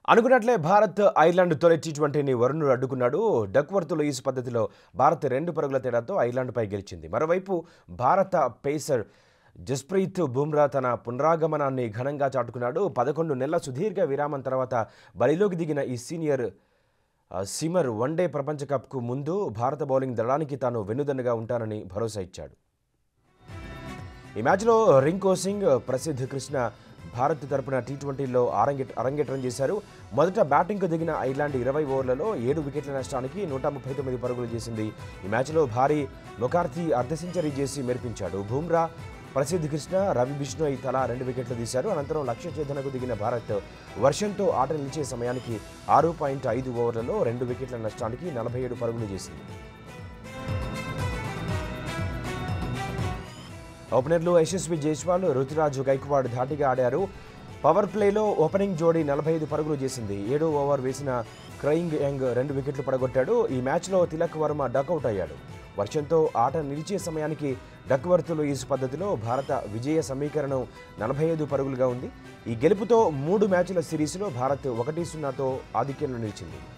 అనుకున్నట్లే Bharat Ireland తొలి T ట్వంటీని వరుణుడు అడ్డుకున్నాడు డక్వర్త్ లూయిస్ పద్ధతిలో భారత్ రెండు పరుగుల తేడాతో ఐర్లాండ్పై గెలిచింది మరోవైపు భారత పేసర్ జస్ప్రీత్ బుమ్రా తన పునరాగమనాన్ని ఘనంగా చాటుకున్నాడు పదకొండు నెలల సుదీర్ఘ విరామం తర్వాత బరిలోకి దిగిన ఈ సీనియర్ ఆ, సిమర్ వన్డే ప్రపంచ కప్కు ముందు భారత బౌలింగ్ దళానికి తాను వెన్నుదన్నుగా ఉంటానని భరోసా ఇచ్చాడు ఈ మ్యాచ్లో రింకో సింగ్ ప్రసిద్ధ్ కృష్ణ భారత్ తరపున టీ ట్వంటీలో అరంగేట్ అరంగేట్రం చేశారు మొదట బ్యాటింగ్కు దిగిన ఐర్లాండ్ ఇరవై ఓవర్లలో ఏడు వికెట్ల నష్టానికి నూట ముప్పై తొమ్మిది పరుగులు చేసింది ఈ మ్యాచ్లో భారీ మొకార్తీ అర్ధ సెంచరీ చేసి మెరిపించాడు బుమ్రా ప్రసిద్ధ్ కృష్ణ రవి బిష్ణోయ్ తలా రెండు వికెట్లు తీశారు అనంతరం లక్ష్య ఛేదనకు దిగిన భారత్ వర్షంతో ఆట నిలిచే సమయానికి ఆరు పాయింట్ ఐదు ఓవర్లలో రెండు వికెట్ల నష్టానికి నలభై ఏడు పరుగులు చేసింది ఓపెనర్లు యశస్వి జైస్వాల్ రుతురాజు గైక్వాడ్ ధాటిగా ఆడారు పవర్ ప్లేలో ఓపెనింగ్ జోడీ నలభై ఐదు పరుగులు చేసింది ఏడో ఓవర్ వేసిన క్రయింగ్ యంగ్ రెండు వికెట్లు పడగొట్టాడు ఈ మ్యాచ్లో తిలక్ వర్మ డకౌట్ అయ్యాడు వర్షంతో ఆట నిలిచే సమయానికి డక్వర్త్ లూయిస్ పద్ధతిలో భారత విజయ సమీకరణం నలభై ఐదు పరుగులుగా ఉంది ఈ గెలుపుతో మూడు మ్యాచ్ల సిరీస్లో భారత్ ఒకటి సున్నాతో ఆధిక్యంలో నిలిచింది